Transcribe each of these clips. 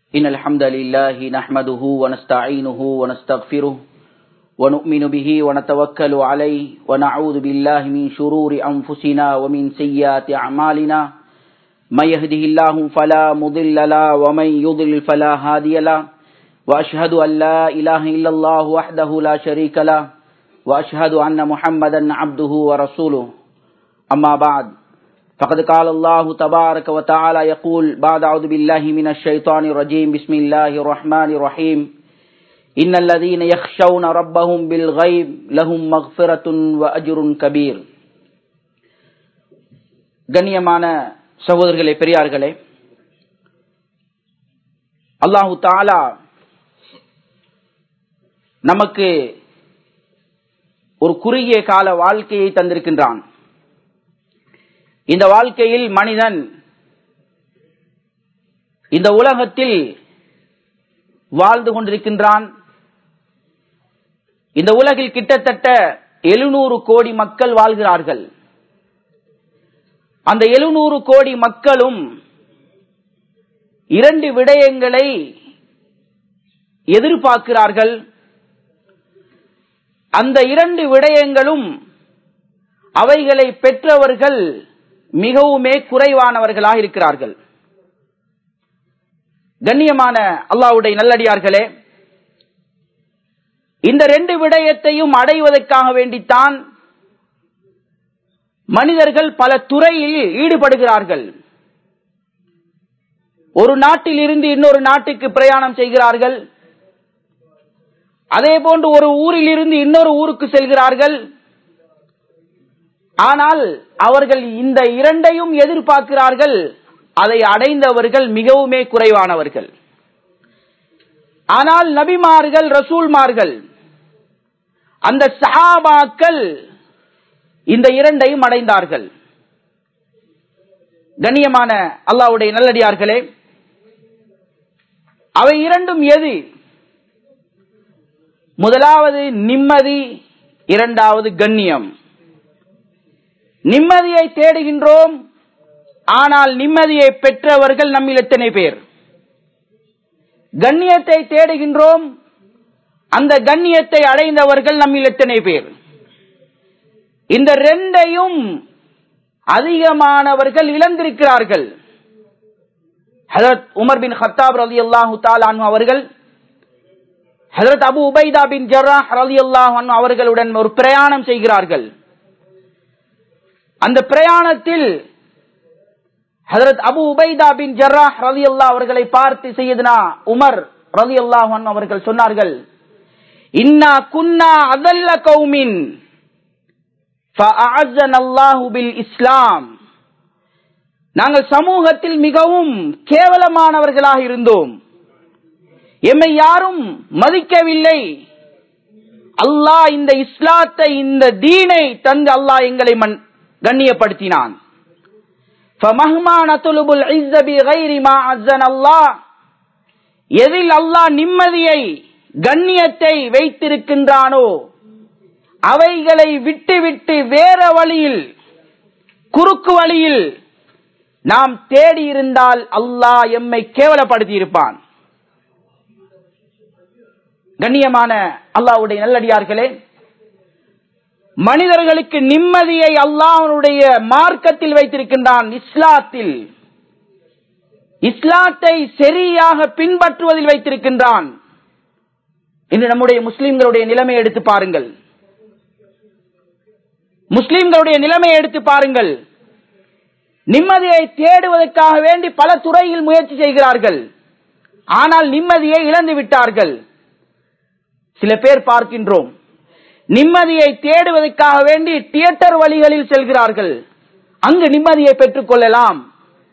إن الحمد لله نحمده ونستعينه ونستغفره ونؤمن به ونتوكل عليه ونعوذ بالله من شرور أنفسنا ومن سيئات أعمالنا من يهده الله فلا مضل له ومن يضلل فلا هادي له وأشهد أن لا إله إلا الله وحده لا شريك له وأشهد أن محمدا عبده ورسوله أما بعد فقد قال الله تبارك وتعالى يقول بعد أعوذ بالله من الشيطان الرجيم بسم الله الرحمن الرحيم إن الذين يخشون ربهم بالغيب لهم مغفرة وأجر كبير கண்ணியமான சகோதரர்களே பெரியார்களே அல்லாஹு தாலா நமக்கு ஒரு குறுகிய கால வாழ்க்கையை தந்திருக்கின்றான் இந்த வாழ்க்கையில் மனிதன் இந்த உலகத்தில் வாழ்ந்து கொண்டிருக்கின்றான் இந்த உலகில் கிட்டத்தட்ட எழுநூறு கோடி மக்கள் வாழ்கிறார்கள் அந்த எழுநூறு கோடி மக்களும் இரண்டு விடயங்களை எதிர்பார்க்கிறார்கள் அந்த இரண்டு விடயங்களும் அவைகளை பெற்றவர்கள் மிகவுமே குறைவானவர்களாக இருக்கிறார்கள் கண்ணியமான அல்லாவுடைய நல்லடியார்களே இந்த ரெண்டு விடயத்தையும் அடைவதற்காக வேண்டித்தான் மனிதர்கள் பல துறையில் ஈடுபடுகிறார்கள் ஒரு நாட்டில் இருந்து இன்னொரு நாட்டுக்கு பிரயாணம் செய்கிறார்கள் அதே போன்று ஒரு ஊரில் இருந்து இன்னொரு ஊருக்கு செல்கிறார்கள் ஆனால் அவர்கள் இந்த இரண்டையும் எதிர்பார்க்கிறார்கள் அதை அடைந்தவர்கள் மிகவுமே குறைவானவர்கள் ஆனால் நபிமார்கள் ரசூல்மார்கள் அந்த சஹாபாக்கள் இந்த இரண்டையும் அடைந்தார்கள் கண்ணியமான அல்லாவுடைய நல்லடியார்களே அவை இரண்டும் எது முதலாவது நிம்மதி இரண்டாவது கண்ணியம் நிம்மதியை தேடுகின்றோம் ஆனால் நிம்மதியை பெற்றவர்கள் நம்மில் எத்தனை பேர் கண்ணியத்தை தேடுகின்றோம் அந்த கண்ணியத்தை அடைந்தவர்கள் நம்மில் எத்தனை பேர் இந்த ரெண்டையும் அதிகமானவர்கள் இழந்திருக்கிறார்கள் ஹசரத் உமர் பின் ஹத்தாப் ரலி அல்லாஹு தாலானு அவர்கள் ஹசரத் அபு உபைதா பின் ஜர்ராஹ் ரலி அல்லாஹ் அவர்களுடன் ஒரு பிரயாணம் செய்கிறார்கள் அந்த பிரயாணத்தில் ஹதரத் அபு உபைதா பின் ஜர்ராஹ் ரலி அல்லா அவர்களை பார்த்து செய்தனா உமர் ரலி அல்லாஹ் அவர்கள் சொன்னார்கள் இன்னா குன்னா அதல்ல கௌமின் இஸ்லாம் நாங்கள் சமூகத்தில் மிகவும் கேவலமானவர்களாக இருந்தோம் எம்மை யாரும் மதிக்கவில்லை அல்லாஹ் இந்த இஸ்லாத்தை இந்த தீனை தந்து அல்லாஹ் எங்களை கண்ணியப்படுத்தினான் எதில் அல்லாஹ் நிம்மதியை கண்ணியத்தை வைத்திருக்கின்றானோ அவைகளை விட்டு விட்டு வேற வழியில் குறுக்கு வழியில் நாம் தேடி இருந்தால் அல்லாஹ் எம்மை கேவலப்படுத்தி இருப்பான் கண்ணியமான அல்லாவுடைய நல்லடியார்களே மனிதர்களுக்கு நிம்மதியை அல்லாஹனுடைய மார்க்கத்தில் வைத்திருக்கின்றான் இஸ்லாத்தில் இஸ்லாத்தை சரியாக பின்பற்றுவதில் வைத்திருக்கின்றான் இன்று நம்முடைய முஸ்லிம்களுடைய நிலைமை எடுத்து பாருங்கள் முஸ்லிம்களுடைய நிலைமையை எடுத்து பாருங்கள் நிம்மதியை தேடுவதற்காக வேண்டி பல துறையில் முயற்சி செய்கிறார்கள் ஆனால் நிம்மதியை இழந்து விட்டார்கள் சில பேர் பார்க்கின்றோம் நிம்மதியை தேடுவதற்காக வேண்டி தியேட்டர் வழிகளில் செல்கிறார்கள் அங்கு நிம்மதியை பெற்றுக் கொள்ளலாம்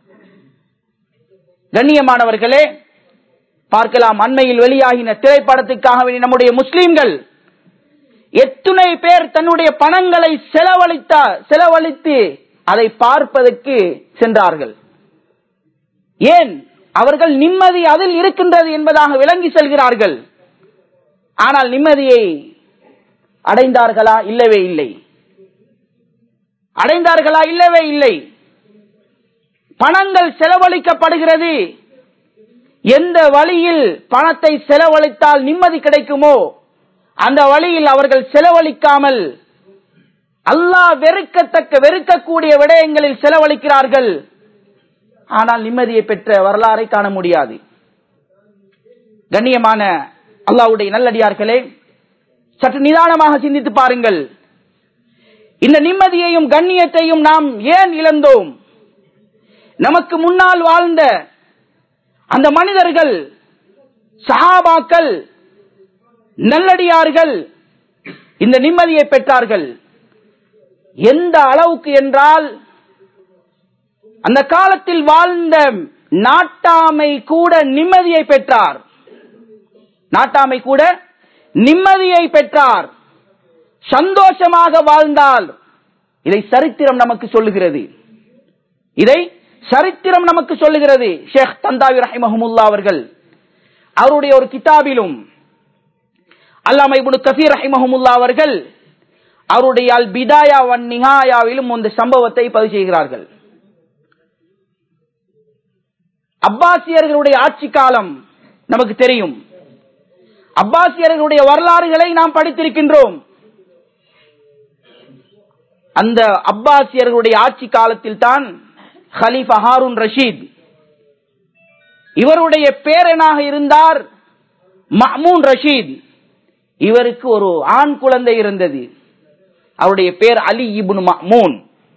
கண்ணியமானவர்களே பார்க்கலாம் அண்மையில் வெளியாகின திரைப்படத்துக்காக வேண்டி நம்முடைய முஸ்லிம்கள் எத்துணை பேர் தன்னுடைய பணங்களை செலவழித்த செலவழித்து அதை பார்ப்பதற்கு சென்றார்கள் ஏன் அவர்கள் நிம்மதி அதில் இருக்கின்றது என்பதாக விளங்கி செல்கிறார்கள் ஆனால் நிம்மதியை அடைந்தார்களா இல்லவே இல்லை அடைந்தார்களா இல்லவே இல்லை பணங்கள் செலவழிக்கப்படுகிறது எந்த வழியில் பணத்தை செலவழித்தால் நிம்மதி கிடைக்குமோ அந்த வழியில் அவர்கள் செலவழிக்காமல் அல்லாஹ் வெறுக்கத்தக்க வெறுக்கக்கூடிய விடயங்களில் செலவழிக்கிறார்கள் ஆனால் நிம்மதியை பெற்ற வரலாறை காண முடியாது கண்ணியமான அல்லாவுடைய நல்லடியார்களே சற்று நிதானமாக சிந்தித்து பாருங்கள் இந்த நிம்மதியையும் கண்ணியத்தையும் நாம் ஏன் இழந்தோம் நமக்கு முன்னால் வாழ்ந்த அந்த மனிதர்கள் சஹாபாக்கள் நல்லடியார்கள் இந்த நிம்மதியை பெற்றார்கள் எந்த அளவுக்கு என்றால் அந்த காலத்தில் வாழ்ந்த நாட்டாமை கூட நிம்மதியை பெற்றார் நாட்டாமை கூட நிம்மதியை பெற்றார் சந்தோஷமாக வாழ்ந்தால் இதை சரித்திரம் நமக்கு சொல்லுகிறது இதை சரித்திரம் நமக்கு சொல்லுகிறது ஷேக் தந்தாவி ரஹிமஹமுல்லா அவர்கள் அவருடைய ஒரு கிதாபிலும் அல்லாம இபுனு கசீர் ரஹிமஹமுல்லா அவர்கள் அவருடைய அல் பிதாயா வன் நிஹாயாவிலும் இந்த சம்பவத்தை பதிவு செய்கிறார்கள் அப்பாசியர்களுடைய ஆட்சி காலம் நமக்கு தெரியும் அப்பாசியர்களுடைய வரலாறுகளை நாம் படித்திருக்கின்றோம் அந்த அப்பாசியர்களுடைய ஆட்சி காலத்தில் தான் ஹலீஃபா ஹாரூன் ரஷீத் இவருடைய பேரனாக இருந்தார் மஹ்மூன் ரஷீத் இவருக்கு ஒரு ஆண் குழந்தை இருந்தது அவருடைய பேர் அலி இபுன் மஹ்மூன்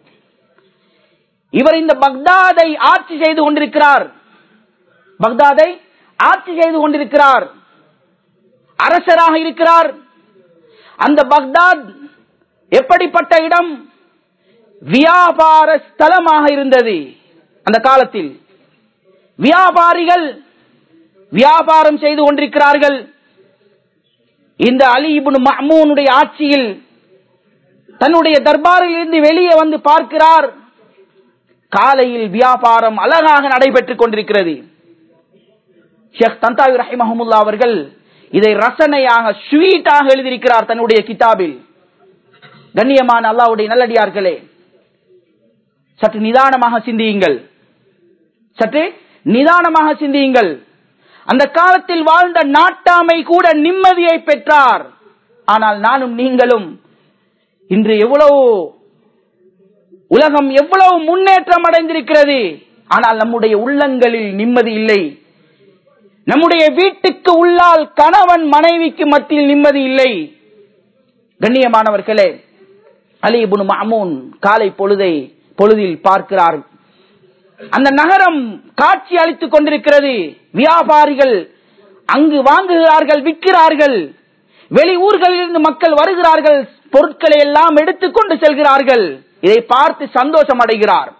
இவர் இந்த பக்தாதை ஆட்சி செய்து கொண்டிருக்கிறார் பக்தாதை ஆட்சி செய்து கொண்டிருக்கிறார் அரசராக இருக்கிறார் அந்த பக்தாத் எப்படிப்பட்ட இடம் வியாபார ஸ்தலமாக இருந்தது அந்த காலத்தில் வியாபாரிகள் வியாபாரம் செய்து கொண்டிருக்கிறார்கள் இந்த அலி இப்னு மஹ்மூனுடைய ஆட்சியில் தன்னுடைய தர்பாரில் இருந்து வெளியே வந்து பார்க்கிறார் காலையில் வியாபாரம் அழகாக நடைபெற்றுக் கொண்டிருக்கிறது ஷேக் தந்தாவி ரஹிமஹமுல்லா அவர்கள் இதை ரசனையாக ஸ்வீட்டாக எழுதியிருக்கிறார் தன்னுடைய கிதாபில் கண்ணியமான அல்லாவுடைய நல்லடியார்களே சற்று நிதானமாக சிந்தியுங்கள் சற்று நிதானமாக சிந்தியுங்கள் அந்த காலத்தில் வாழ்ந்த நாட்டாமை கூட நிம்மதியை பெற்றார் ஆனால் நானும் நீங்களும் இன்று எவ்வளவு உலகம் எவ்வளவு முன்னேற்றம் அடைந்திருக்கிறது ஆனால் நம்முடைய உள்ளங்களில் நிம்மதி இல்லை நம்முடைய வீட்டுக்கு உள்ளால் கணவன் மனைவிக்கு மத்தியில் நிம்மதி இல்லை கண்ணியமானவர்களே அலிபுன் மாமூன் காலை பொழுதை பொழுதில் பார்க்கிறார் அந்த நகரம் காட்சி அளித்துக் கொண்டிருக்கிறது வியாபாரிகள் அங்கு வாங்குகிறார்கள் விற்கிறார்கள் வெளி ஊர்களில் இருந்து மக்கள் வருகிறார்கள் பொருட்களை எல்லாம் எடுத்துக்கொண்டு செல்கிறார்கள் இதை பார்த்து சந்தோஷம் அடைகிறார்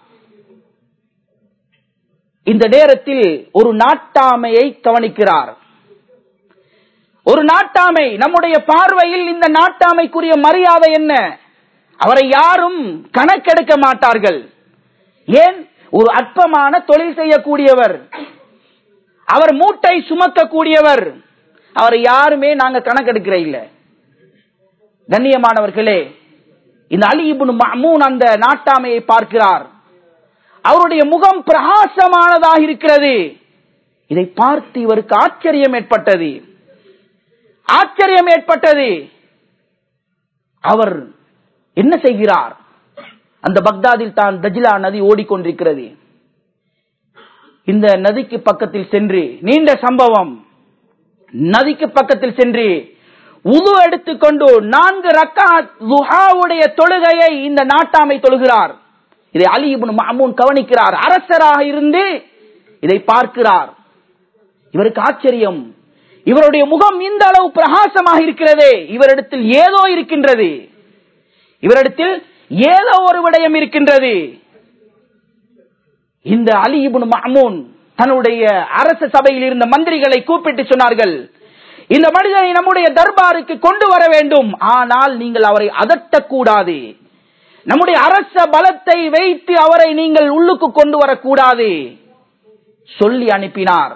இந்த நேரத்தில் ஒரு நாட்டாமையை கவனிக்கிறார் ஒரு நாட்டாமை நம்முடைய பார்வையில் இந்த நாட்டாமைக்குரிய மரியாதை என்ன அவரை யாரும் கணக்கெடுக்க மாட்டார்கள் ஏன் ஒரு அற்பமான தொழில் செய்யக்கூடியவர் அவர் மூட்டை சுமக்கக்கூடியவர் அவரை யாருமே நாங்க கணக்கெடுக்கிற இல்ல கண்ணியமானவர்களே இந்த அலி இப்னு மஹ்மூன் அந்த நாட்டாமையை பார்க்கிறார் அவருடைய முகம் பிரகாசமானதாக இருக்கிறது இதை பார்த்து இவருக்கு ஆச்சரியம் ஏற்பட்டது ஆச்சரியம் ஏற்பட்டது அவர் என்ன செய்கிறார் அந்த பக்தாதில் தான் தஜிலா நதி ஓடிக்கொண்டிருக்கிறது இந்த நதிக்கு பக்கத்தில் சென்று நீண்ட சம்பவம் நதிக்கு பக்கத்தில் சென்று உது எடுத்துக்கொண்டு நான்கு ரக்காத் லுஹாவுடைய தொழுகையை இந்த நாட்டாமை தொழுகிறார் இதை அலி இப்னு மஹமூன் கவனிக்கிறார் அரசராக இருந்து இதை பார்க்கிறார் இவருக்கு ஆச்சரியம் இவருடைய முகம் இந்த அளவு பிரகாசமாக இருக்கிறதே இவரிடத்தில் ஏதோ இருக்கின்றது இவரிடத்தில் ஏதோ ஒரு விடயம் இருக்கின்றது இந்த அலி இப்னு மஹமூன் தன்னுடைய அரச சபையில் இருந்த மந்திரிகளை கூப்பிட்டு சொன்னார்கள் இந்த மனிதனை நம்முடைய தர்பாருக்கு கொண்டு வர வேண்டும் ஆனால் நீங்கள் அவரை அதட்டக்கூடாது நம்முடைய அரச பலத்தை வைத்து அவரை நீங்கள் உள்ளுக்கு கொண்டு வரக்கூடாது சொல்லி அனுப்பினார்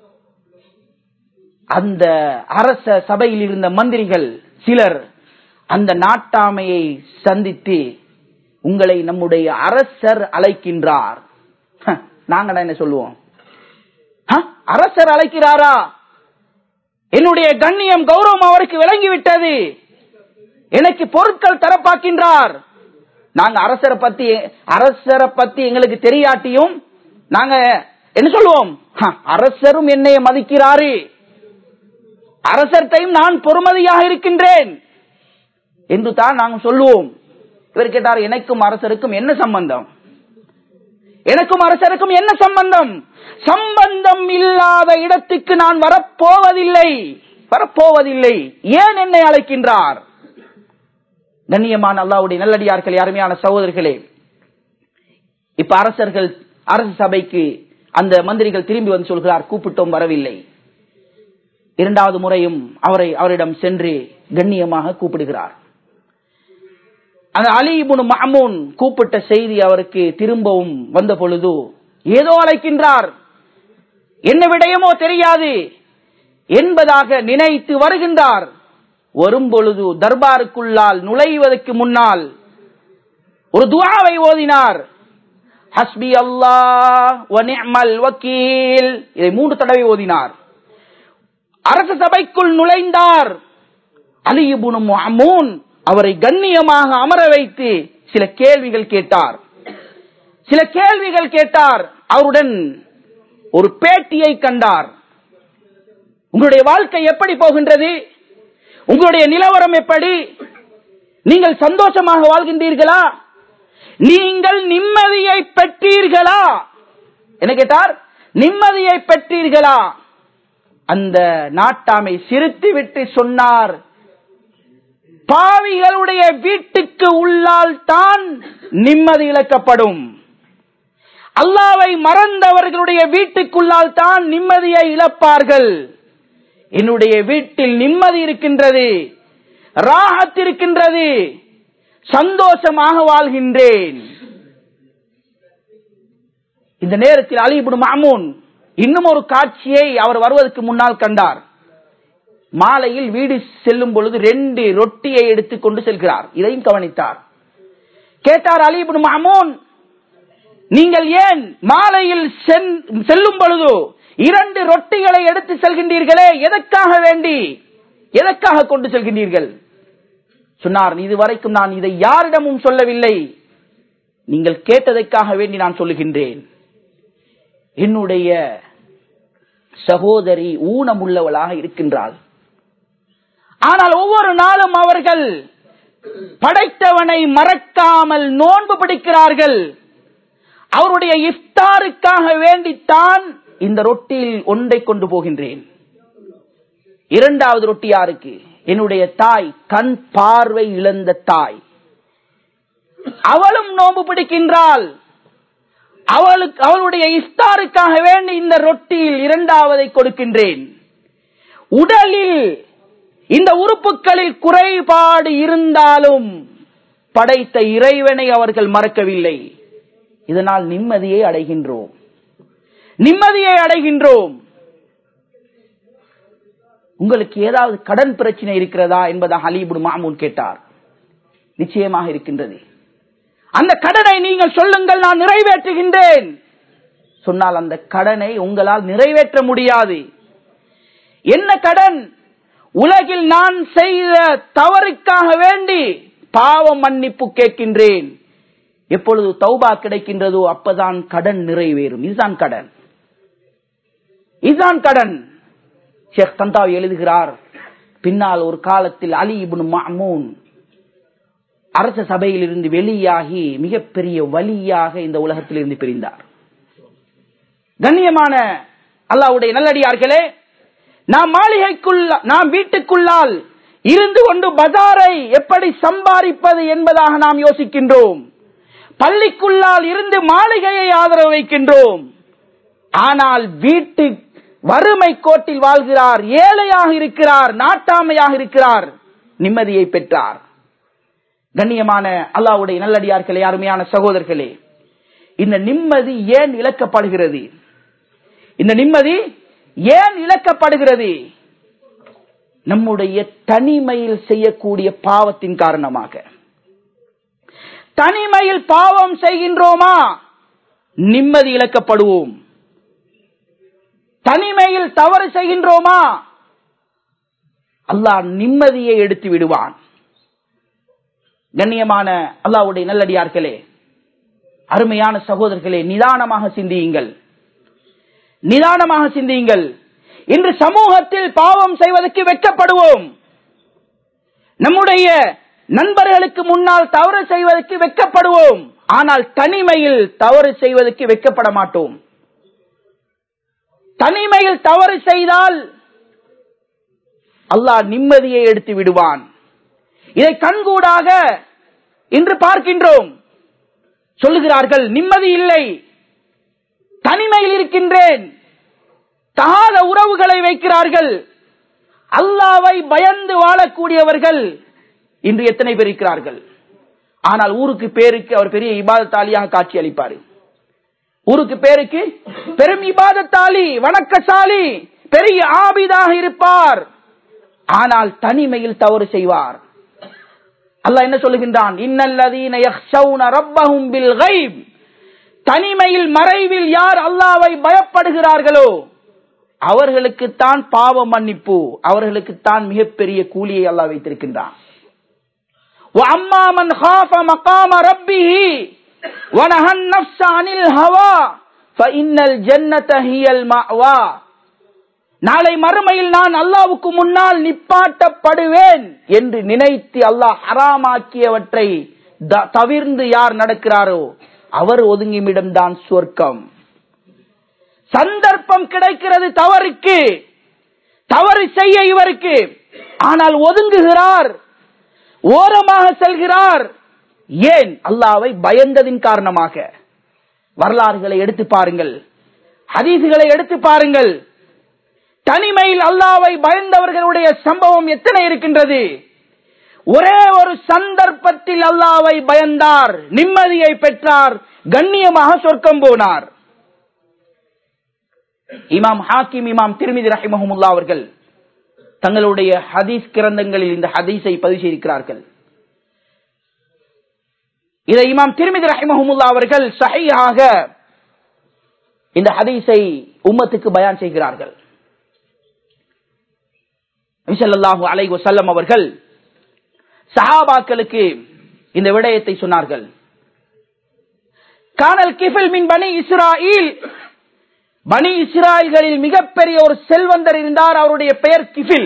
அந்த அரச சபையில் இருந்த மந்திரிகள் சிலர் அந்த நாட்டாமையை சந்தித்து உங்களை நம்முடைய அரசர் அழைக்கின்றார் நாங்க என்ன சொல்லுவோம் ஹ? அரசர் அழைக்கிறாரா என்னுடைய கண்ணியம் கௌரவம் அவருக்கு விளங்கிவிட்டது எனக்கு பொருட்கள் தரப்பாக்கின்றார் நாங்க அரசரை பத்தி அரசரை பத்தி எங்களுக்கு தெரியாட்டியும் நாங்க என்ன சொல்லுவோம் "ஹ, அரசரும் என்னைய மதிக்கிறாரு அரசர்டையும் நான் பொறுமதியாக இருக்கின்றேன் என்று தான் நாங்கள் சொல்லுவோம் இவர் கேட்டார் எனக்கும் அரசருக்கும் என்ன சம்பந்தம் எனக்கும் அரசருக்கும் என்ன சம்பந்தம் சம்பந்தம் இல்லாத இடத்துக்கு நான் வரப்போவதில்லை வரப்போவதில்லை ஏன் என்னை அழைக்கின்றார் கண்ணியமான அல்லாவுடைய நல்லடியார்கள் அருமையான சகோதரர்களே இப்ப அரசர்கள் அரசு சபைக்கு அந்த மந்திரிகள் திரும்பி வந்து சொல்கிறார் கூப்பிட்டோம் வரவில்லை இரண்டாவது முறையும் அவரை அவரிடம் சென்று கண்ணியமாக கூப்பிடுகிறார் அந்த அலிபுன் மஹமூன் கூப்பிட்ட செய்தி அவருக்கு திரும்பவும் வந்த பொழுது ஏதோ அழைக்கின்றார் என்ன விடயமோ தெரியாது என்பதாக நினைத்து வருகின்றார் வரும் பொழுது தர்பாருக்குள்ளால் நுழைவதற்கு முன்னால் ஒரு துவாவை ஓதினார் ஹஸ்பி அல்லாஹ் வ நிஅமல் வக்கீல் இதை மூன்று தடவை ஓதினார் அரச சபைக்குள் நுழைந்தார் அலிபுன் மஹமூன் அவரை கண்ணியமாக அமர வைத்து சில கேள்விகள் கேட்டார் சில கேள்விகள் கேட்டார் அவருடன் ஒரு பேட்டியை கண்டார் உங்களுடைய வாழ்க்கை எப்படி போகின்றது உங்களுடைய நிலவரம் எப்படி நீங்கள் சந்தோஷமாக வாழ்கின்றீர்களா நீங்கள் நிம்மதியை பெற்றீர்களா என்ன கேட்டார் நிம்மதியை பெற்றீர்களா அந்த நாட்டாமை சிரித்து விட்டு சொன்னார் பாவிகளுடைய வீட்டுக்கு உள்ளால் தான் நிம்மதி இழக்கப்படும் அல்லாவை மறந்தவர்களுடைய வீட்டுக்குள்ளால் தான் நிம்மதியை இழப்பார்கள் என்னுடைய வீட்டில் நிம்மதி இருக்கின்றது ராகத் இருக்கின்றது சந்தோஷமாக வாழ்கின்றேன் இந்த நேரத்தில் அலிபுன் மாமூன் இன்னும் ஒரு காட்சியை அவர் வருவதற்கு முன்னால் கண்டார் மாலையில் வீடு செல்லும் பொழுது ரெண்டு ரொட்டியை எடுத்துக் கொண்டு செல்கிறார் இதையும் கவனித்தார் கேட்டார் அலிபுன் மாமூன் நீங்கள் ஏன் மாலையில் செல்லும் பொழுது இரண்டு ரொட்டிகளை எடுத்து செல்கின்றீர்களே எதற்காக வேண்டி எதற்காக கொண்டு செல்கின்றீர்கள் சொன்னார் இதுவரைக்கும் நான் இதை யாரிடமும் சொல்லவில்லை நீங்கள் கேட்டதற்காக வேண்டி நான் சொல்லுகின்றேன் என்னுடைய சகோதரி ஊனமுள்ளவளாக இருக்கின்றாள் ஆனால் ஒவ்வொரு நாளும் அவர்கள் படைத்தவனை மறக்காமல் நோன்பு பிடிக்கிறார்கள் அவருடைய இஃப்தாருக்காக வேண்டித்தான் இந்த ரொட்டியில் ஒன்றை கொண்டு போகின்றேன் இரண்டாவது ரொட்டி யாருக்கு என்னுடைய தாய் கண் பார்வை இழந்த தாய் அவளும் நோன்பு பிடிக்கின்றாள் அவளுக்கு அவளுடைய இஃப்தாருக்காக வேண்டி இந்த ரொட்டியில் இரண்டாவதை கொடுக்கின்றேன் உடலில் இந்த உறுப்புகளில் குறைபாடு இருந்தாலும் படைத்த இறைவனை அவர்கள் மறக்கவில்லை இதனால் நிம்மதியை அடைகின்றோம் நிம்மதியை அடைகின்றோம் உங்களுக்கு ஏதாவது கடன் பிரச்சனை இருக்கிறதா என்பதாக அலிபுடு மாமூன் கேட்டார் நிச்சயமாக இருக்கின்றது அந்த கடனை நீங்கள் சொல்லுங்கள் நான் நிறைவேற்றுகின்றேன் சொன்னால் அந்த கடனை உங்களால் நிறைவேற்ற முடியாது என்ன கடன் உலகில் நான் செய்த தவறுக்காக வேண்டி பாவம் மன்னிப்பு கேட்கின்றேன் எப்பொழுது தௌபா கிடைக்கின்றதோ அப்பதான் கடன் நிறைவேறும் இதுதான் கடன் இதுதான் கடன் ஷேக் தந்தாவி எழுதுகிறார் பின்னால் ஒரு காலத்தில் அலி இப்னு மாமூன் அரச சபையில் இருந்து வெளியாகி மிகப்பெரிய வலியாக இந்த உலகத்தில் இருந்து பிரிந்தார் கண்ணியமான அல்லாவுடைய நல்லடியார்களே நாம் மாளிகைக்குள்ள நாம் வீட்டுக்குள்ளால் இருந்து கொண்டு பஜாரை எப்படி சம்பாதிப்பது என்பதாக நாம் யோசிக்கின்றோம் பள்ளிக்குள்ளால் இருந்து மாளிகையை ஆதரவு வைக்கின்றோம் ஆனால் வீட்டு வறுமை கோட்டில் வாழ்கிறார் ஏழையாக இருக்கிறார் நாட்டாமையாக இருக்கிறார் நிம்மதியை பெற்றார் கண்ணியமான அல்லாவுடைய நல்லடியார்களே அருமையான சகோதரர்களே இந்த நிம்மதி ஏன் இழக்கப்படுகிறது இந்த நிம்மதி ஏன் இழக்கப்படுகிறது நம்முடைய தனிமையில் செய்யக்கூடிய பாவத்தின் காரணமாக தனிமையில் பாவம் செய்கின்றோமா நிம்மதி இழக்கப்படுவோம் தனிமையில் தவறு செய்கின்றோமா அல்லாஹ் நிம்மதியை எடுத்து விடுவான் கண்ணியமான அல்லாஹ்வுடைய நல்லடியார்களே அருமையான சகோதரர்களே நிதானமாக சிந்தியுங்கள் நிதானமாக சிந்தியுங்கள் இன்று சமூகத்தில் பாவம் செய்வதற்கு வெட்கப்படுவோம் நம்முடைய நண்பர்களுக்கு முன்னால் தவறு செய்வதற்கு வெட்கப்படுவோம் ஆனால் தனிமையில் தவறு செய்வதற்கு வெட்கப்பட மாட்டோம் தனிமையில் தவறு செய்தால் அல்லாஹ் நிம்மதியை எடுத்து விடுவான் இதை கண்கூடாக இன்று பார்க்கின்றோம் சொல்லுகிறார்கள் நிம்மதி இல்லை தனிமையில் இருக்கின்றேன் தகாத உறவுகளை வைக்கிறார்கள் அல்லாவை பயந்து வாழக்கூடியவர்கள் இன்று எத்தனை பேர் இருக்கிறார்கள் ஆனால் ஊருக்கு பேருக்கு அவர் பெரிய இபாதத்தாலியாக காட்சி அளிப்பார் ஊருக்கு பேருக்கு பெரும் இபாதத்தாலி வணக்கசாலி பெரிய ஆபிதாக இருப்பார் ஆனால் தனிமையில் தவறு செய்வார் அல்லாஹ் என்ன சொல்லுகின்றான் இன்னல்லதீன யக்ஷௌன ரப்பஹும் பில் கைப் தனிமையில் மறைவில் யார் அல்லாவை பயப்படுகிறார்களோ அவர்களுக்குத்தான் பாவ மன்னிப்பு அவர்களுக்குத்தான் மிகப்பெரிய கூலியை அல்லாஹ் வைத்திருக்கின்றான் وَأَمَّا مَنْ خَافَ مَقَامَ رَبِّهِ وَنَهَى النَّفْسَ عَنِ الْهَوَى فَإِنَّ الْجَنَّةَ هِيَ الْمَأْوَى நாளை மறுமையில் நான் அல்லாவுக்கு முன்னால் நிப்பாட்டப்படுவேன் என்று நினைத்து அல்லாஹ் ஹராமாக்கியவற்றை த- தவிர்ந்து யார் நடக்கிறாரோ அவர் ஒதுங்கிமிடம் தான் சொர்க்கம் சந்தர்ப்பம் கிடைக்கிறது தவறுக்கு தவறு செய்ய இவருக்கு ஆனால் ஒதுங்குகிறார் ஓரமாக செல்கிறார் ஏன் அல்லாவை பயந்ததின் காரணமாக வரலாறுகளை எடுத்து பாருங்கள் ஹதீசுகளை எடுத்து பாருங்கள் தனிமையில் அல்லாவை பயந்தவர்களுடைய சம்பவம் எத்தனை இருக்கின்றது ஒரே ஒரு சந்தர்ப்பத்தில் அல்லாவை பயந்தார் நிம்மதியை பெற்றார் கண்ணியமாக சொர்க்கம் போனார் இமாம் ஹாக்கிம் இமாம் திருமிதி ரஹிமஹமுல்லா அவர்கள் தங்களுடைய ஹதீஸ் கிரந்தங்களில் இந்த ஹதீஸை பதிவு செய்திருக்கிறார்கள் இதை இமாம் திருமிதி ரஹிமஹமுல்லா அவர்கள் சஹீஹாக இந்த ஹதீஸை உம்மத்துக்கு பயான் செய்கிறார்கள் நபிசல்லாஹு அலை வசல்லம் அவர்கள் சஹாபாக்களுக்கு இந்த விடயத்தை சொன்னார்கள் கானல் கிஃபில் மின் பனி இஸ்ராயில் பனி இஸ்ராயல்களில் மிகப்பெரிய ஒரு செல்வந்தர் இருந்தார் அவருடைய பெயர் கிஃபில்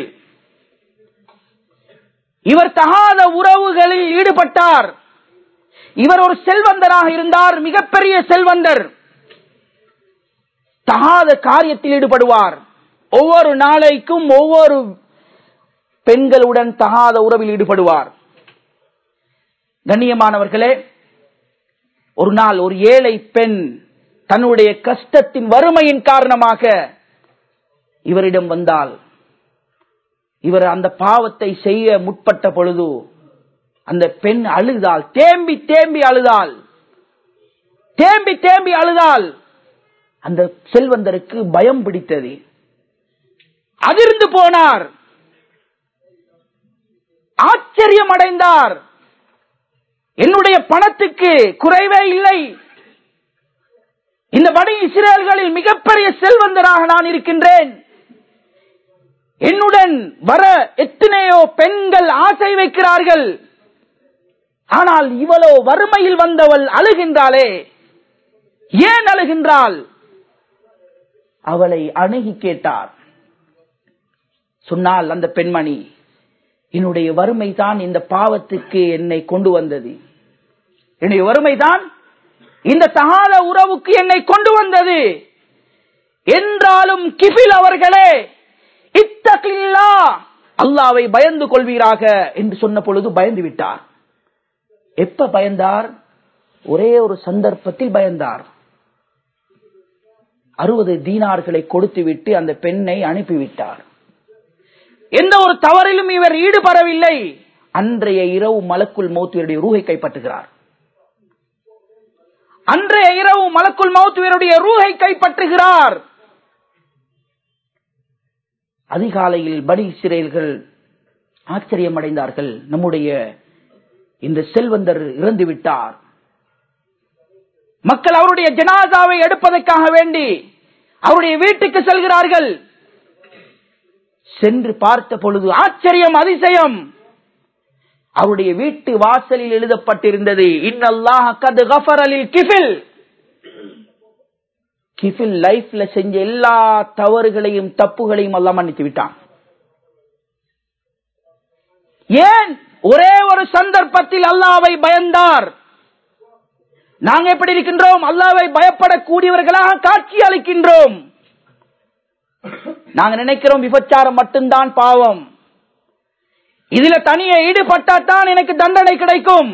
இவர் தகாத உறவுகளில் ஈடுபட்டார் இவர் ஒரு செல்வந்தராக இருந்தார் மிகப்பெரிய செல்வந்தர் தகாத காரியத்தில் ஈடுபடுவார் ஒவ்வொரு நாளைக்கும் ஒவ்வொரு பெண்களுடன் தகாத உறவில் ஈடுபடுவார் கண்ணியமானவர்களே ஒரு நாள் ஒரு ஏழை பெண் தன்னுடைய கஷ்டத்தின் வறுமையின் காரணமாக இவரிடம் வந்தால் இவர் அந்த பாவத்தை செய்ய முற்பட்ட பொழுது அந்த பெண் அழுதாள் தேம்பி தேம்பி அழுதாள் தேம்பி தேம்பி அழுதாள் அந்த செல்வந்தருக்கு பயம் பிடித்தது அதிர்ந்து போனார் ஆச்சரியம் அடைந்தார் என்னுடைய பணத்துக்கு குறைவே இல்லை இந்த வட இஸ்ரேல்களில் மிகப்பெரிய செல்வந்தராக நான் இருக்கின்றேன் என்னுடன் வர எத்தனையோ பெண்கள் ஆசை வைக்கிறார்கள் ஆனால் இவளோ வறுமையில் வந்தவள் அழுகின்றாளே ஏன் அழுகின்றாள் அவளை அணுகி கேட்டார் சொன்னால் அந்த பெண்மணி என்னுடைய வறுமை தான் இந்த பாவத்துக்கு என்னை கொண்டு வந்தது என்னுடைய வறுமை தான் இந்த தகாத உறவுக்கு என்னை கொண்டு வந்தது என்றாலும் கிபில் அவர்களே இத்தகில்லா அல்லாவை பயந்து கொள்வீராக என்று சொன்ன பொழுது பயந்து விட்டார் எப்ப பயந்தார் ஒரே ஒரு சந்தர்ப்பத்தில் பயந்தார் அறுபது தீனார்களை கொடுத்து விட்டு அந்த பெண்ணை அனுப்பிவிட்டார் எந்த ஒரு தவறிலும் இவர் ஈடுபடவில்லை அன்றைய இரவு மலக்குள் மௌத்துவருடைய ரூகை கைப்பற்றுகிறார் அன்றைய இரவு மலக்குள் மௌத்துவருடைய ரூகை கைப்பற்றுகிறார் அதிகாலையில் படி சிறைகள் ஆச்சரியம் அடைந்தார்கள் நம்முடைய இந்த செல்வந்தர் இறந்து விட்டார் மக்கள் அவருடைய ஜனாதாவை எடுப்பதற்காக வேண்டி அவருடைய வீட்டுக்கு செல்கிறார்கள் சென்று பார்த்த பொழுது ஆச்சரியம் அதிசயம் அவருடைய வீட்டு வாசலில் எழுதப்பட்டிருந்தது இன்னல்லாஹ் கது கஃபரலில் கிஃபில் கிஃபில் லைஃப்ல செஞ்ச எல்லா தவறுகளையும் தப்புகளையும் எல்லாம் மன்னித்து விட்டான் ஏன் ஒரே ஒரு சந்தர்ப்பத்தில் அல்லாவை பயந்தார் நாங்க எப்படி இருக்கின்றோம் அல்லாவை பயப்படக்கூடியவர்களாக காட்சி அளிக்கின்றோம் நாங்க நினைக்கிறோம் விபச்சாரம் மட்டும்தான் பாவம் இதுல தனியே ஈடுபட்டாதான் எனக்கு தண்டனை கிடைக்கும்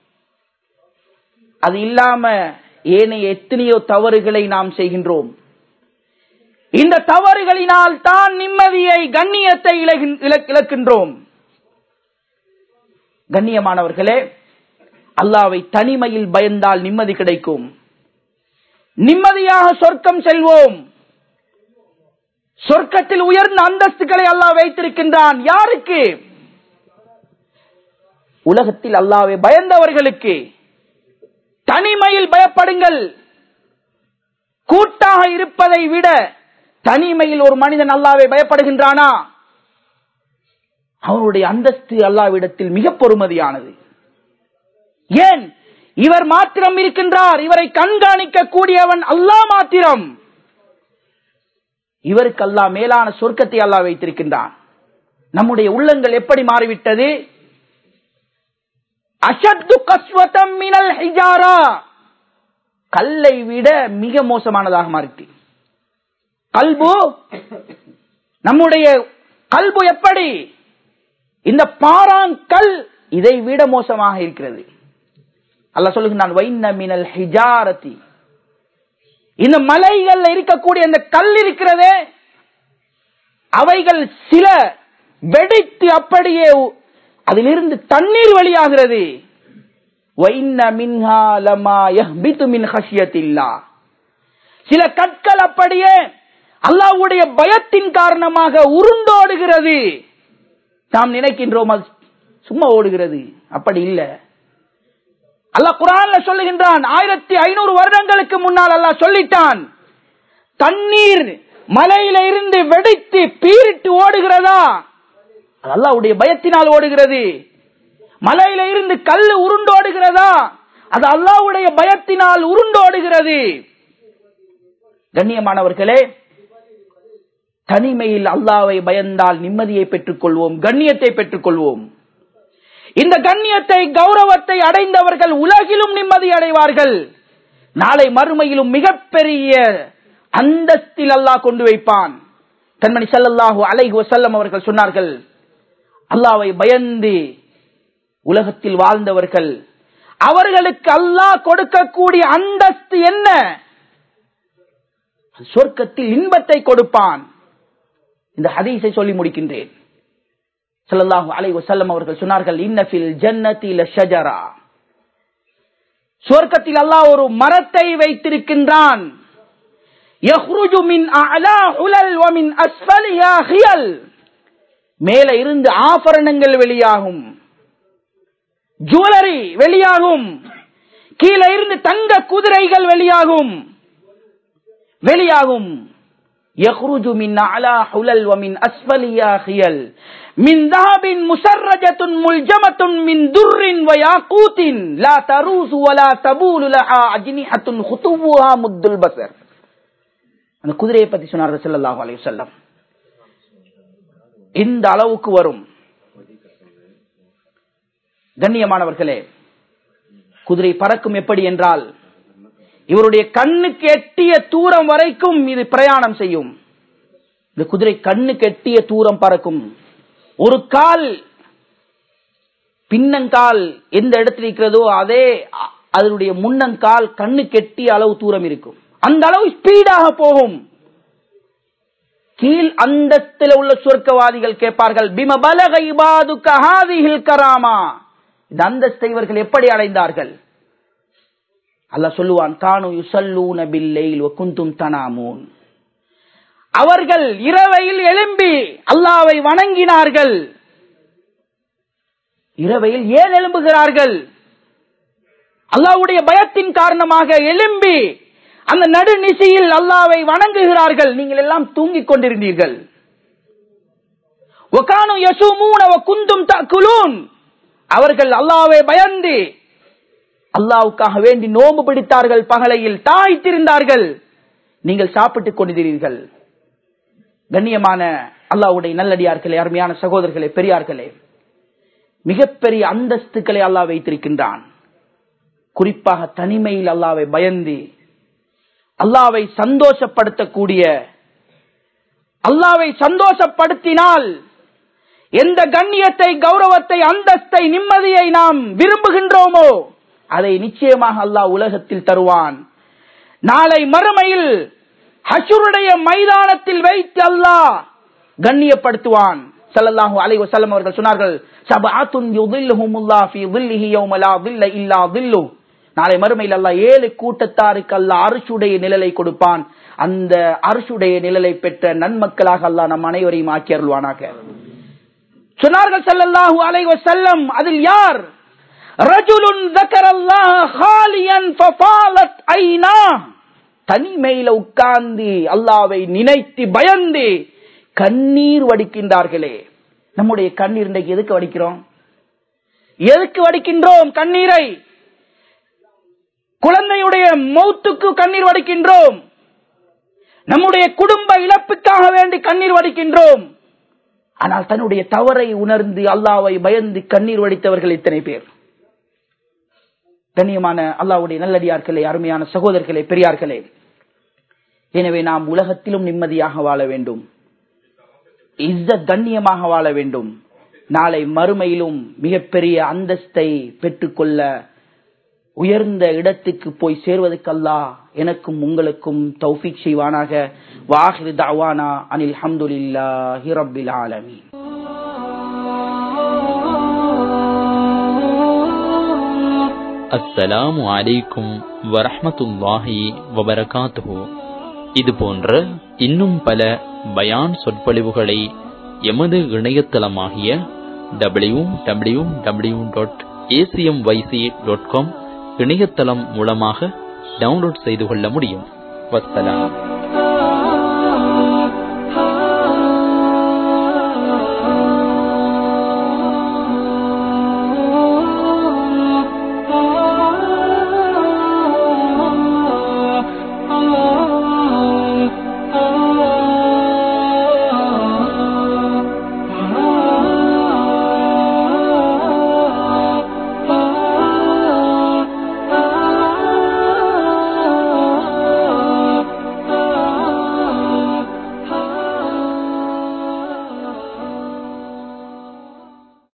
அது இல்லாம ஏனைய எத்தனையோ தவறுகளை நாம் செய்கின்றோம் இந்த தவறுகளினால் தான் நிம்மதியை கண்ணியத்தை இழகின்- இழக்- இழக்கின்றோம் கண்ணியமானவர்களே அல்லாவை தனிமையில் பயந்தால் நிம்மதி கிடைக்கும் நிம்மதியாக சொர்க்கம் செல்வோம் சொர்க்கத்தில் உயர்ந்த அந்தஸ்துகளை அல்லாஹ் வைத்திருக்கின்றான் யாருக்கு உலகத்தில் அல்லாவை பயந்தவர்களுக்கு தனிமையில் பயப்படுங்கள் கூட்டாக இருப்பதை விட தனிமையில் ஒரு மனிதன் அல்லாவை பயப்படுகின்றானா அவனுடைய அந்தஸ்து அல்லாவிடத்தில் மிக பொறுமதியானது ஏன் இவர் மாத்திரம் இருக்கின்றார் இவரை கண்காணிக்க கூடியவன் அல்லாஹ் மாத்திரம் இவருக்கு அல்லாஹ் மேலான சொர்க்கத்தை அல்லாஹ் வைத்திருக்கின்றான் நம்முடைய உள்ளங்கள் எப்படி மாறிவிட்டது அஷத்து கஸ்வதம் மினல் ஹிஜாரா கல்லை விட மிக மோசமானதாக மாறிட்டு கல்பு நம்முடைய கல்பு எப்படி இந்த பாறாங்கல் இதை விட மோசமாக இருக்கிறது அல்லாஹ் சொல்லுகிறான் வைன்ன மினல் ஹிஜாரதி இந்த மலைகள்ல இருக்கக்கூடிய இந்த கல் இருக்கிறதே அவைகள் சில வெடித்து அப்படியே அதிலிருந்து தண்ணீர் வெளியாகிறது வைன்ன மின்ஹா லமா யஹ்பிது மின் ஹஷியத்தில்லா சில கற்கள் அப்படியே அல்லாஹ்வுடைய பயத்தின் காரணமாக உருண்டோடுகிறது நாம் நினைக்கின்றோம் அது சும்மா ஓடுகிறது அப்படி இல்லை அல்லாஹ் குரான்ல சொல்லுகின்றான் ஆயிரத்தி ஐநூறு வருடங்களுக்கு முன்னால் அல்லாஹ் சொல்லிட்டான் தண்ணீர் மலையில இருந்து வெடித்து பீரிட்டு ஓடுகிறதா அது அல்லாஹ்வுடைய பயத்தினால் ஓடுகிறது மலையில இருந்து கல் உருண்டோடுகிறதா அது அல்லாஹ்வுடைய பயத்தினால் உருண்டோடுகிறது கண்ணியமானவர்களே தனிமையில் அல்லாவை பயந்தால் நிம்மதியை பெற்றுக் கொள்வோம் கண்ணியத்தை பெற்றுக் கொள்வோம் இந்த கண்ணியத்தை கௌரவத்தை அடைந்தவர்கள் உலகிலும் நிம்மதி அடைவார்கள் நாளை மறுமையிலும் மிகப்பெரிய அந்தஸ்தில் அல்லாஹ் கொண்டு வைப்பான் கண்மணி ஸல்லல்லாஹு அலைஹி வஸல்லம் அவர்கள் சொன்னார்கள் அல்லாவை பயந்து உலகத்தில் வாழ்ந்தவர்கள் அவர்களுக்கு அல்லாஹ் கொடுக்கக்கூடிய அந்தஸ்து என்ன சொர்க்கத்தில் இன்பத்தை கொடுப்பான் இந்த ஹதீஸை சொல்லி முடிக்கின்றேன் ஸல்லல்லாஹு அலைஹி வஸல்லம் அவர்கள் சொன்னார்கள் இன்னஃபில் ஜன்னதி லஷஜரா சுவர்க்கத்தில் அல்லாஹ் ஒரு மரத்தை வைத்திருக்கின்றான் யஹ்ருஜு மின் அலா உலல் வ மின் அஸ்ஃபலிஹா ஹியல் மேல இருந்து ஆபரணங்கள் வெளியாகும் ஜுவல்லரி வெளியாகும் கீழே இருந்து தங்க குதிரைகள் வெளியாகும் வெளியாகும் يخرج من أعلى حلل ومن أسفلها خيل من ذهب مسرجة ملجمة من در وياقوت لا تروس ولا تبول لها أجنحة خطوها مد البصر அந்த குதிரையை பத்தி சொன்னார் ஸல்லல்லாஹு அலைஹி வஸல்லம் இந்த அளவுக்கு வரும் கண்ணியமானவர்களே குதிரை பறக்கும் எப்படி என்றால் இவருடைய கண்ணுக்கு எட்டிய தூரம் வரைக்கும் இது பிரயாணம் செய்யும் இந்த குதிரை கண்ணுக்கு எட்டிய தூரம் பறக்கும் ஒரு கால் பின்னங்கால் எந்த இடத்தில் இருக்கிறதோ அதே அ- அதனுடைய முன்னங்கால் கண்ணுக்கு எட்டிய அளவு தூரம் இருக்கும் அந்த அளவு ஸ்பீடாக போகும் கீழ் அந்தஸ்தில் உள்ள சொர்க்கவாதிகள் கேட்பார்கள் பிம பலக இபாதுக்க ஹாதிஹில் கராமா இந்த அந்தஸ்தை இவர்கள் எப்படி அடைந்தார்கள் அல்லாஹ் சொல்லுவான் கானு யுசல்லூன பில்லைல் வ குந்தும் தனாமூன் அவர்கள் இரவையில் எழும்பி அல்லாவை வணங்கினார்கள் இரவையில் ஏன் எழும்புகிறார்கள் அல்லாஹ்வுடைய பயத்தின் காரணமாக எழும்பி அந்த நடுநிசையில் அல்லாவை வணங்குகிறார்கள் நீங்கள் எல்லாம் தூங்கிக் கொண்டிருந்தீர்கள் ஒகானு யசூமூன குந்தும் தக்குலூன் அவர்கள் அல்லாவை பயந்து அல்லாவுக்காக வேண்டி நோம்பு பிடித்தார்கள் பகலையில் தாய்த்திருந்தார்கள் நீங்கள் சாப்பிட்டுக் கொண்டிருந்தீர்கள் கண்ணியமான அல்லாவுடைய நல்லடியார்களே அருமையான சகோதரர்களே பெரியார்களே மிகப்பெரிய அந்தஸ்துக்களை அல்லாஹ் வைத்திருக்கின்றான் குறிப்பாக தனிமையில் அல்லாவை பயந்து அல்லாவை சந்தோஷப்படுத்தக்கூடிய அல்லாவை சந்தோஷப்படுத்தினால் எந்த கண்ணியத்தை கௌரவத்தை அந்தஸ்தை நிம்மதியை நாம் விரும்புகின்றோமோ அதை நிச்சயமாக அல்லாஹ் உலகத்தில் தருவான் நாளை மறுமையில் ஹஷுருடைய மைதானத்தில் வைத்து அல்லாஹ் கண்ணியப்படுத்துவான் ஸல்லல்லாஹு அலைஹி வஸல்லம் அவர்கள் சொன்னார்கள் சபஅத்துன் யுதில்லுஹுமுல்லாஹ் ஃபீ ظில்லிஹி யௌம லா ظில்ல இல்லா ظில்லு நாளை மறுமையில் அல்லாஹ் ஏழு கூட்டத்தாருக்கு அல்லாஹ் அரிசுடைய நிழலை கொடுப்பான் அந்த அரிசுடைய நிழலை பெற்ற நன்மக்களாக அல்லாஹ் நம் அனைவரையும் ஆக்கி அருள்வானாக சொன்னார்கள் ஸல்லல்லாஹு அலைஹி வஸல்லம் அதில் யார் ரஜுலுன் ذكرல்லாஹ ஹாலியன் ஃபஃபாலத் ஐனா தனிமையில உட்கார்ந்து அல்லாவை நினைத்து பயந்து கண்ணீர் வடிக்கின்றார்களே நம்முடைய கண்ணீர் இன்றைக்கு எதுக்கு வடிக்கிறோம் எதுக்கு வடிக்கின்றோம் கண்ணீரை குழந்தையுடைய மௌத்துக்கு கண்ணீர் வடிக்கின்றோம் நம்முடைய குடும்ப இழப்புக்காக வேண்டி கண்ணீர் வடிக்கின்றோம் ஆனால் தன்னுடைய தவறை உணர்ந்து அல்லாவை பயந்து கண்ணீர் வடித்தவர்கள் இத்தனை பேர் கண்ணியமான அல்லாவுடைய நல்லடியார்களே அருமையான சகோதரர்களே பெரியார்களே எனவே நாம் உலகத்திலும் நிம்மதியாக வாழ வேண்டும் இஸ்ஸத் கண்ணியமாக வாழ வேண்டும் நாளை மறுமையிலும் மிகப்பெரிய அந்தஸ்தை பெற்றுக்கொள்ள உயர்ந்த இடத்துக்கு போய் சேர்வதற்கல்லா எனக்கும் உங்களுக்கும் தௌஃபீக் செய்வானாக வாஹிர் தவானா அனில் ஹம்துலில்லாஹி ரப்பில் ஆலமீன் அஸ்ஸலாமு அலைக்கும் வரஹ்மத்துல்லாஹி வபரகாத்துஹு இது போன்ற இன்னும் பல பயான் சொற்பொழிவுகளை எமது இணையதளமாகிய W W W dot ACM YC dot com இணையதளம் மூலமாக டவுன்லோட் செய்து கொள்ள முடியும் வஸ்ஸலாம்